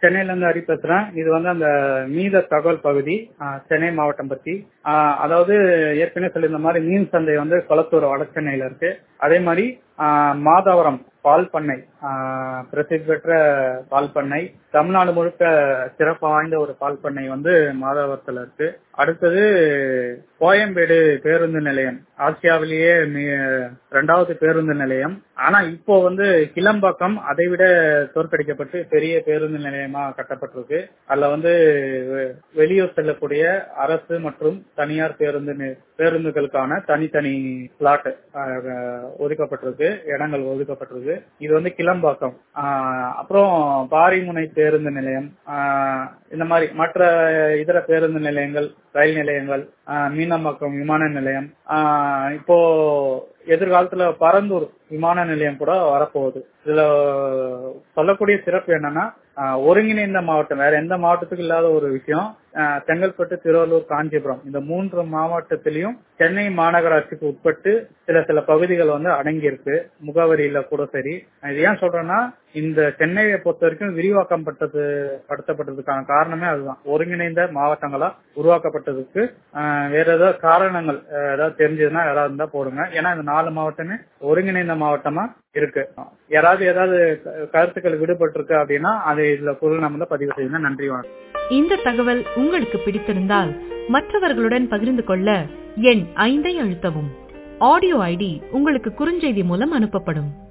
சென்னையில இருந்து ஹரி பேசுறேன் இது வந்து அந்த மீத தகவல் பகுதி ஆஹ் சென்னை மாவட்டம் பத்தி ஆஹ் அதாவது ஏற்கனவே சொல்லியிருந்த மாதிரி மீன் சந்தை வந்து கொளத்தூர் வட சென்னையில இருக்கு அதே மாதிரி ஆஹ் மாதவரம் பால் பண்ணை ஆஹ் பிரசித்தி பெற்ற பால் பண்ணை தமிழ்நாடு முழுக்க சிறப்பு வாய்ந்த ஒரு பால் பண்ணை வந்து மாதவரத்துல இருக்கு அடுத்தது கோயம்பேடு பேருந்து நிலையம் ஆசியாவிலேயே மி- இரண்டாவது பேருந்து நிலையம் ஆனா இப்போ வந்து கிளம்பாக்கம் அதை விட தோற்கடிக்கப்பட்டு பெரிய பேருந்து நிலையமா கட்டப்பட்டிருக்கு அதுல வந்து வெ- வெளியூர் செல்லக்கூடிய அரசு மற்றும் தனியார் பேருந்து நி- பேருந்துகளுக்கான தனித்தனி பிளாட் ஒதுக்கப்பட்டிருக்கு இடங்கள் ஒதுக்கப்பட்டிருக்கு இது வந்து கிளம்பாக்கம் ஆஹ் அப்புறம் பாரிமுனை பேருந்து நிலையம் ஆஹ் இந்த மாதிரி மற்ற இதர பேருந்து நிலையங்கள் ரயில் நிலையங்கள் ஆஹ் மீனம்பாக்கம் விமான நிலையம் ஆஹ் இப்போ எதிர்காலத்துல பரந்தூர் விமான நிலையம் கூட வரப்போகுது இதுல சொல்லக்கூடிய சிறப்பு என்னன்னா ஆஹ் ஒருங்கிணைந்த மாவட்டம் வேற எந்த மாவட்டத்துக்கும் இல்லாத ஒரு விஷயம் ஆஹ் செங்கல்பட்டு திருவள்ளூர் காஞ்சிபுரம் இந்த மூன்று மாவட்டத்திலையும் சென்னை மாநகராட்சிக்கு உட்பட்டு சில சில பகுதிகள் வந்து அடங்கி இருக்கு முகவரியில கூட சரி நான் இது ஏன் சொல்றேன்னா இந்த சென்னையை பொறுத்த வரைக்கும் விரிவாக்கம் பட்டது படுத்தப்பட்டதுக்கான காரணமே அதுதான் ஒருங்கிணைந்த மாவட்டங்களா உருவாக்கப்பட்டதுக்கு ஆஹ் வேற ஏதாவது காரணங்கள் ஆஹ் ஏதாவது தெரிஞ்சதுன்னா யாராவது இருந்தா போடுங்க ஏன்னா இந்த நாலு மாவட்டமே ஒருங்கிணைந்த மாவட்டமா இருக்கு யாராவது ஏதாவது க- கருத்துக்கள் விடுபட்டு இருக்கு அப்படின்னா அதை இதுல பொருள் நம்ம பதிவு செய்யுங்க நன்றி வணக்கம் இந்த தகவல் உங்களுக்கு பிடித்திருந்தால் மற்றவர்களுடன் பகிர்ந்து கொள்ள எண் ஐந்தை அழுத்தவும் ஆடியோ ஐடி உங்களுக்கு குறுஞ்செய்தி மூலம் அனுப்பப்படும்